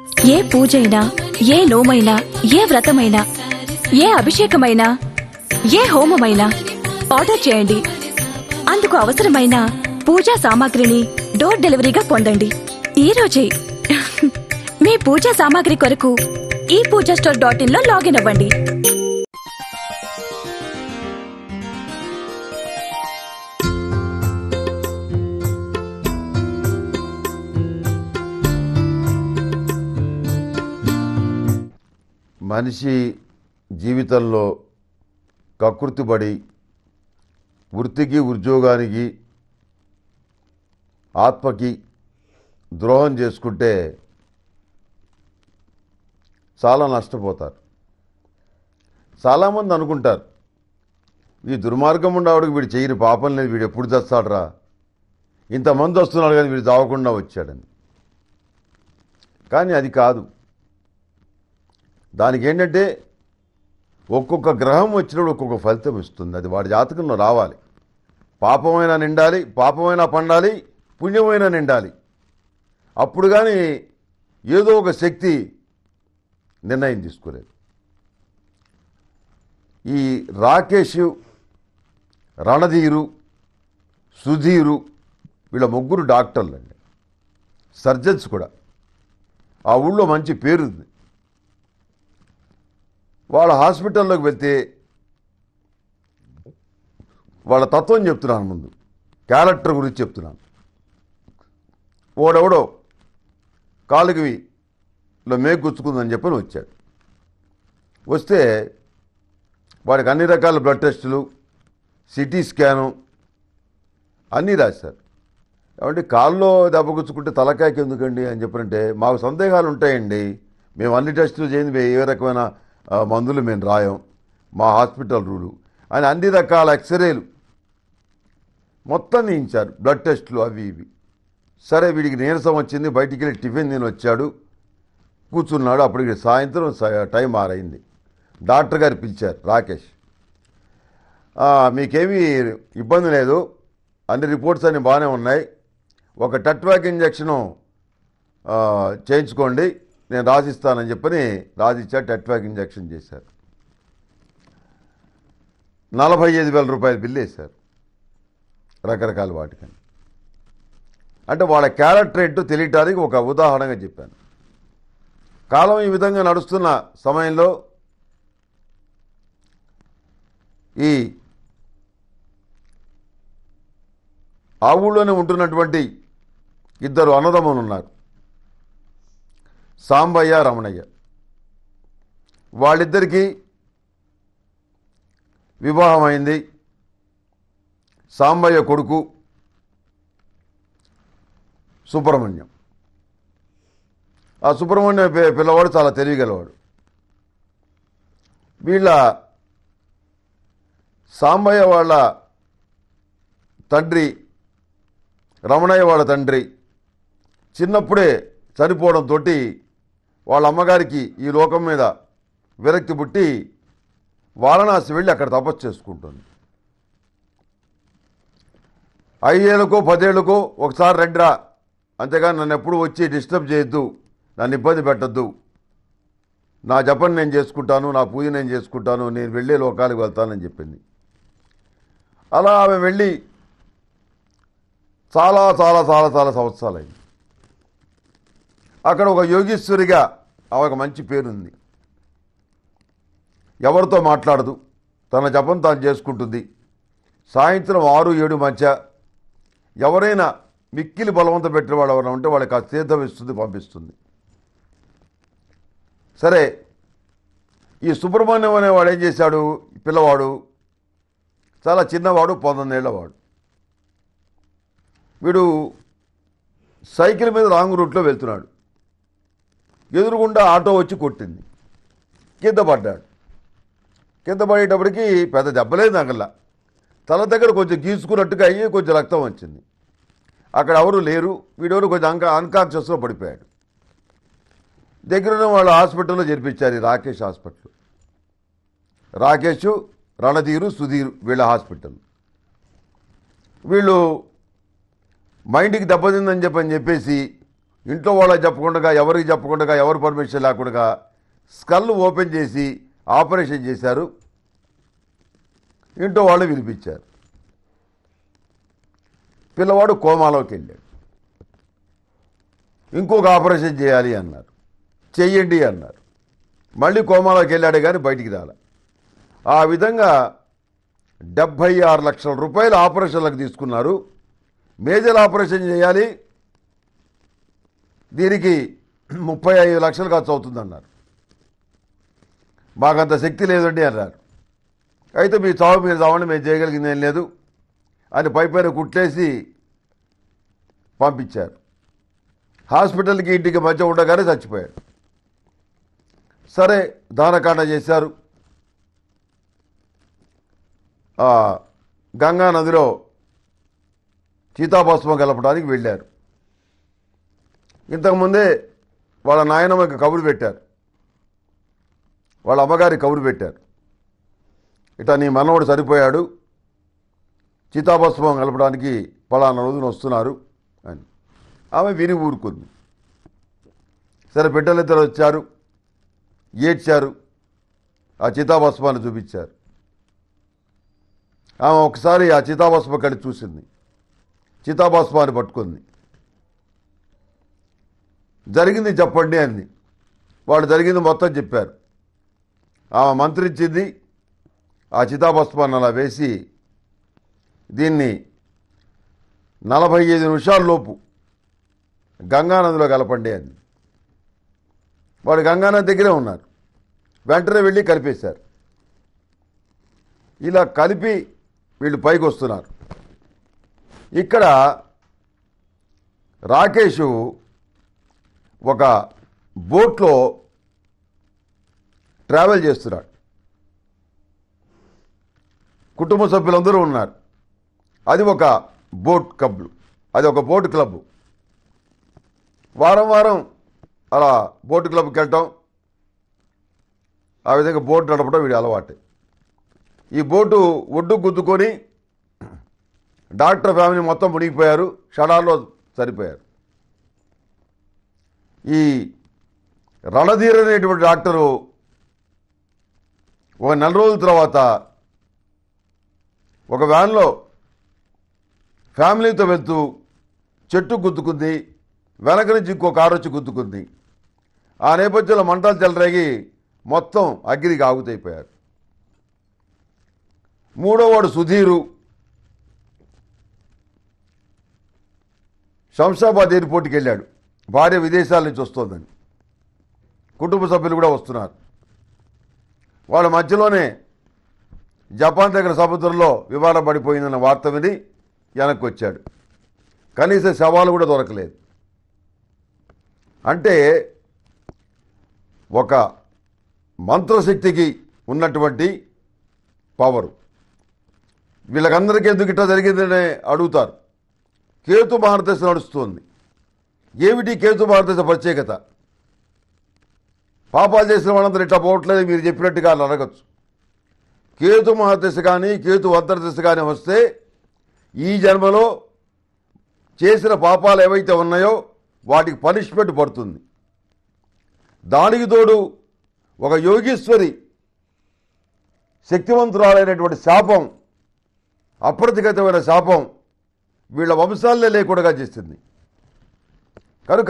ఏ పూజైనా ఏ నోమైనా ఏ వ్రతమైనా ఏ అభిషేకమైనా ఏ హోమమైనా ఆర్డర్ చేయండి అందుకు అవసరమైన పూజా సామాగ్రిని డోర్ డెలివరీగా పొందండి ఈ రోజే మీ పూజా సామాగ్రి కొరకు ఈ పూజా స్టోర్ డాట్ ఇన్ లో లాగిన్ అవ్వండి మనిషి జీవితంలో కకృతిపడి వృత్తికి ఉద్యోగానికి ఆత్మకి ద్రోహం చేసుకుంటే చాలా నష్టపోతారు చాలామంది అనుకుంటారు ఈ దుర్మార్గం ఉండేవాడికి వీడు చేయని పాపం లేదు వీడు ఎప్పుడు తెస్తాడరా ఇంతమంది వస్తున్నాడు కానీ వీడు చావకుండా వచ్చాడని కానీ అది కాదు దానికి ఏంటంటే ఒక్కొక్క గ్రహం వచ్చినప్పుడు ఒక్కొక్క ఫలితం ఇస్తుంది అది వాడి జాతకంలో రావాలి పాపమైనా నిండాలి పాపమైనా పండాలి పుణ్యమైనా నిండాలి అప్పుడు కానీ ఏదో ఒక శక్తి నిర్ణయం తీసుకోలేదు ఈ రాకేష్ రణధీరు సుధీరు వీళ్ళ ముగ్గురు డాక్టర్లు అండి సర్జన్స్ కూడా ఆ ఊళ్ళో మంచి పేరుంది వాళ్ళ హాస్పిటల్లోకి వెళ్తే వాళ్ళ తత్వం చెప్తున్నాను ముందు క్యారెక్టర్ గురించి చెప్తున్నాను ఓడెవడో కాలుకి లో మేకు గుచ్చుకుందని చెప్పని వచ్చాడు వస్తే వాడికి అన్ని రకాల బ్లడ్ టెస్టులు సిటీ స్కాను అన్నీ రాశారు ఏమంటే కాల్లో దెబ్బ గుచ్చుకుంటే తలకాయకి ఎందుకండి అని చెప్పంటే మాకు సందేహాలు ఉంటాయండి మేము అన్ని టెస్టులు చేయండి మేము ఏ రకమైన ఆ, మందులు మేము రాయం మా హాస్పిటల్ రూలు అని అన్ని రకాల ఎక్స్రేలు మొత్తం తీయించారు బ్లడ్ టెస్టులు అవి ఇవి సరే వీడికి నీరసం వచ్చింది బయటికి వెళ్ళి టిఫిన్ తిని వచ్చాడు కూర్చున్నాడు అప్పటికి సాయంత్రం స- టైం ఆరైంది డాక్టర్ గారు పిలిచారు రాకేష్ "ఆ, మీకేమీ ఇబ్బంది లేదు అన్ని రిపోర్ట్స్ అన్ని బాగానే ఉన్నాయి ఒక టట్వాక్ ఇంజక్షను ఆ, చేయించుకోండి నేను రాసిస్తానని చెప్పని రాసిచ్చారు టట్వాక్ ఇంజక్షన్ చేశారు నలభై ఐదు వేల రూపాయల బిల్లు వేశారు రకరకాల వాటికని అంటే వాళ్ళ క్యారెక్టర్ ఏంటో తెలియటానికి ఒక ఉదాహరణగా చెప్పాను కాలం ఈ విధంగా నడుస్తున్న సమయంలో ఈ ఆ ఊళ్ళోనే ఉంటున్నటువంటి ఇద్దరు అన్నదమ్ములు ఉన్నారు సాంబయ్య రమణయ్య వాళ్ళిద్దరికీ వివాహమైంది సాంబయ్య కొడుకు సుబ్రహ్మణ్యం ఆ సుబ్రహ్మణ్యం పి- పిల్లవాడు చాలా తెలివిగలవాడు వీళ్ళ సాంబయ్య వాళ్ళ తండ్రి రమణయ్య వాళ్ళ తండ్రి చిన్నప్పుడే చనిపోవడంతో వాళ్ళ అమ్మగారికి ఈ లోకం మీద విరక్తి పుట్టి వారణాసి వెళ్ళి అక్కడ తపస్సు చేసుకుంటుంది ఐదేళ్ళకో పదేళ్ళకో ఒకసారి రెండ్రా అంతేగాని నన్ను ఎప్పుడు వచ్చి డిస్టర్బ్ చేయొద్దు నన్ను ఇబ్బంది పెట్టద్దు నా జపం నేను చేసుకుంటాను నా పూజ నేను చేసుకుంటాను నేను వెళ్ళే లోకాలకు వెళ్తానని చెప్పింది అలా ఆమె వెళ్ళి చాలా చాలా చాలా చాలా సంవత్సరాలైంది అక్కడ ఒక యోగీశ్వరిగా ఆమెకు మంచి పేరుంది ఎవరితో మాట్లాడదు తన జపం తాను చేసుకుంటుంది సాయంత్రం ఆరు ఏడు మధ్య ఎవరైనా మిక్కిలి బలవంత పెట్టిన వాడు ఎవరైనా ఉంటే వాళ్ళకి ఆ తీర్థం ఇస్తుంది పంపిస్తుంది సరే ఈ సుబ్రహ్మణ్యం అనేవాడు ఏం చేశాడు ఈ పిల్లవాడు చాలా చిన్నవాడు పంతొమ్మిదేళ్లవాడు వీడు సైకిల్ మీద రాంగ్ రూట్లో వెళ్తున్నాడు ఎదురుగుండా ఆటో వచ్చి కొట్టింది కింద పడ్డాడు కింద పడేటప్పటికి పెద్ద దెబ్బలేదు నాకల్లా తల దగ్గర కొంచెం గీసుకున్నట్టుగా అయ్యి కొంచెం రక్తం వచ్చింది అక్కడ ఎవరు లేరు వీడెవరు కొంచెం అంక అన్కాన్షియస్లో పడిపోయాడు దగ్గరున్న వాళ్ళ హాస్పిటల్లో చేర్పించారు ఈ రాకేష్ హాస్పిటల్ రాకేష్ రణధీరు సుధీర్ వీళ్ళ హాస్పిటల్ వీళ్ళు మైండ్కి దెబ్బతిందని చెప్పని చెప్పేసి ఇంట్లో వాళ్ళకి చెప్పకుండా ఎవరికి చెప్పకుండా ఎవరి పర్మిషన్ లేకుండా స్కల్ ఓపెన్ చేసి ఆపరేషన్ చేశారు ఇంట్లో వాళ్ళు వినిపించారు పిల్లవాడు కోమాలోకి వెళ్ళాడు ఇంకొక ఆపరేషన్ చేయాలి అన్నారు చెయ్యండి అన్నారు మళ్ళీ కోమాలోకి వెళ్ళాడు కానీ బయటికి రాలే ఆ విధంగా డెబ్భై ఆరు లక్షల రూపాయల ఆపరేషన్లకు తీసుకున్నారు మేజర్ ఆపరేషన్ చేయాలి దీనికి ముప్పై ఐదు లక్షలు ఖర్చు అవుతుందన్నారు మాకంత శక్తి లేదండి అన్నారు అయితే మీ చావు మీరు చావండి మేము చేయగలిగింది ఏం లేదు అని పై పైన కుట్లేసి పంపించారు హాస్పిటల్కి ఇంటికి మధ్య ఉండగానే చచ్చిపోయాడు సరే దానకాండ చేశారు ఆ, గంగా నదిలో సీతాభస్మం కలపడానికి వెళ్ళారు ఇంతకుముందే వాళ్ళ నాయనమ్మకి కబురు పెట్టారు వాళ్ళ అమ్మగారి కబురు పెట్టారు ఇట్లా నీ మనవడు సరిపోయాడు చితాభస్మం కలపడానికి పలానా రోజున వస్తున్నారు అని ఆమె విని ఊరుకుంది సరే బిడ్డలిద్దరు వచ్చారు ఏడ్చారు ఆ చితాభస్మాన్ని చూపించారు ఆమె ఒకసారి ఆ చితాభస్మ కడి చూసింది చితాభస్మాన్ని పట్టుకుంది జరిగింది చెప్పండి అంది వాళ్ళు జరిగింది మొత్తం చెప్పారు ఆమె మంత్రించింది ఆ చితాభస్మాన్ని అలా వేసి దీన్ని నలభై ఐదు నిమిషాల లోపు గంగానదిలో కలపండి అంది వాడు గంగానది దగ్గరే ఉన్నారు వెంటనే వెళ్ళి కలిపేశారు ఇలా కలిపి వీళ్ళు పైకి వస్తున్నారు ఇక్కడ రాకేషు ఒక బోట్లో ట్రావెల్ చేస్తున్నాడు కుటుంబ సభ్యులందరూ ఉన్నారు అది ఒక బోట్ క్లబ్ అది ఒక బోట్ క్లబ్ వారం వారం అలా బోట్ క్లబ్కి వెళ్ళటం ఆ విధంగా బోట్ నడపడం వీడి అలవాటే ఈ బోటు ఒడ్డు గుద్దుకొని డాక్టర్ ఫ్యామిలీ మొత్తం మునిగిపోయారు క్షణాల్లో సరిపోయారు ఈ రణధీర్ అనేటువంటి డాక్టరు ఒక నెల రోజుల తర్వాత ఒక వ్యాన్లో ఫ్యామిలీతో వెళ్తూ చెట్టు గుద్దుకుంది వెనక నుంచి ఇంకో కారు వచ్చి గుద్దుకుంది ఆ నేపథ్యంలో మంటలు చెలరేగి మొత్తం అగ్నికి ఆగుతైపోయారు మూడో వాడు సుధీరు శంషాబాద్ ఎయిర్పోర్ట్కి వెళ్ళాడు భార్య విదేశాల నుంచి వస్తోందని కుటుంబ సభ్యులు కూడా వస్తున్నారు వాళ్ళ మధ్యలోనే జపాన్ దగ్గర సముద్రంలో విమానం పడిపోయిందన్న వార్త విని వెనక్కి వచ్చాడు కనీసం శవాలు కూడా దొరకలేదు అంటే ఒక మంత్రశక్తికి ఉన్నటువంటి పవరు వీళ్ళకందరికీ ఎందుకు ఇట్లా జరిగిందని అడుగుతారు కేతు మహారదశ నడుస్తుంది ఏమిటి కేతు మహారదశ ప్రత్యేకత పాపాలు చేసిన వాళ్ళందరూ ఇట్లా పోవట్లేదు మీరు చెప్పినట్టుగా వాళ్ళు అడగచ్చు కేతు మహాదశ కానీ కేతు అంతర్దశ కానీ వస్తే ఈ జన్మలో చేసిన పాపాలు ఏవైతే ఉన్నాయో వాటికి పనిష్మెంట్ పడుతుంది దానికి తోడు ఒక యోగీశ్వరి శక్తివంతురాలైనటువంటి శాపం అప్రతిగతమైన శాపం వీళ్ళ వంశాలనే లేకుండా చేస్తుంది కనుక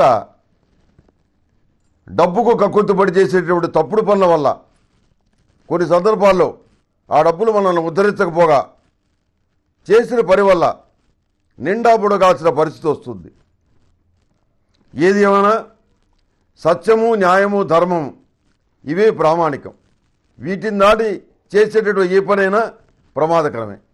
డబ్బుకు కక్కుర్తిపడి చేసేటటువంటి తప్పుడు పనుల వల్ల కొన్ని సందర్భాల్లో ఆ డబ్బులు మనల్ని ఉద్ధరించకపోగా చేసిన పని వల్ల నిండా బుడగాల్సిన పరిస్థితి వస్తుంది ఏది ఏమైనా సత్యము న్యాయము ధర్మము ఇవే ప్రామాణికం వీటిని దాటి చేసేటటువంటి ఏ పనైనా ప్రమాదకరమే